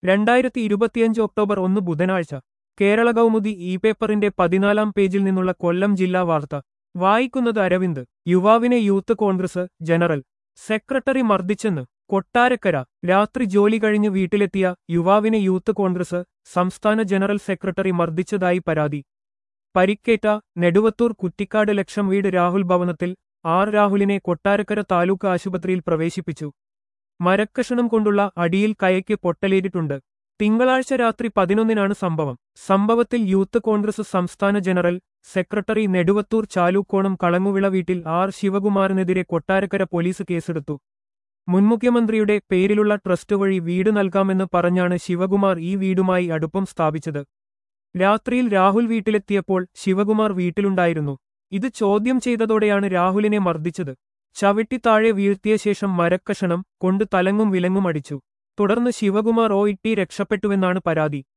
രണ്ടായിരത്തി ഇരുപത്തിയഞ്ച് ഒക്ടോബർ ഒന്ന് ബുധനാഴ്ച കേരള കൗമുദി ഇ പേപ്പറിന്റെ പതിനാലാം പേജിൽ നിന്നുള്ള കൊല്ലം ജില്ലാ വാർത്ത വായിക്കുന്നത് അരവിന്ദ് യുവാവിനെ യൂത്ത് കോൺഗ്രസ് ജനറൽ സെക്രട്ടറി മർദ്ദിച്ചെന്ന് കൊട്ടാരക്കര രാത്രി ജോലി കഴിഞ്ഞ് വീട്ടിലെത്തിയ യുവാവിനെ യൂത്ത് കോൺഗ്രസ് സംസ്ഥാന ജനറൽ സെക്രട്ടറി മർദ്ദിച്ചതായി പരാതി പരിക്കേറ്റ നെടുവത്തൂർ കുറ്റിക്കാട് ലക്ഷം വീട് രാഹുൽ ഭവനത്തിൽ ആർ രാഹുലിനെ കൊട്ടാരക്കര താലൂക്ക് ആശുപത്രിയിൽ പ്രവേശിപ്പിച്ചു മരക്കഷണം കൊണ്ടുള്ള അടിയിൽ കയയ്ക്ക് പൊട്ടലേറ്റിട്ടുണ്ട് തിങ്കളാഴ്ച രാത്രി പതിനൊന്നിനാണ് സംഭവം സംഭവത്തിൽ യൂത്ത് കോൺഗ്രസ് സംസ്ഥാന ജനറൽ സെക്രട്ടറി നെടുവത്തൂർ ചാലൂക്കോണം കളങ്ങുവിള വീട്ടിൽ ആർ ശിവകുമാറിനെതിരെ കൊട്ടാരക്കര പോലീസ് കേസെടുത്തു മുൻമുഖ്യമന്ത്രിയുടെ പേരിലുള്ള ട്രസ്റ്റ് വഴി വീട് നൽകാമെന്ന് പറഞ്ഞാണ് ശിവകുമാർ ഈ വീടുമായി അടുപ്പം സ്ഥാപിച്ചത് രാത്രിയിൽ രാഹുൽ വീട്ടിലെത്തിയപ്പോൾ ശിവകുമാർ വീട്ടിലുണ്ടായിരുന്നു ഇത് ചോദ്യം ചെയ്തതോടെയാണ് രാഹുലിനെ മർദ്ദിച്ചത് ചവിട്ടി താഴെ വീഴ്ത്തിയ ശേഷം മരക്കഷണം കൊണ്ട് തലങ്ങും വിലങ്ങും അടിച്ചു തുടർന്ന് ശിവകുമാർ ഒ ഇട്ടി രക്ഷപ്പെട്ടുവെന്നാണ് പരാതി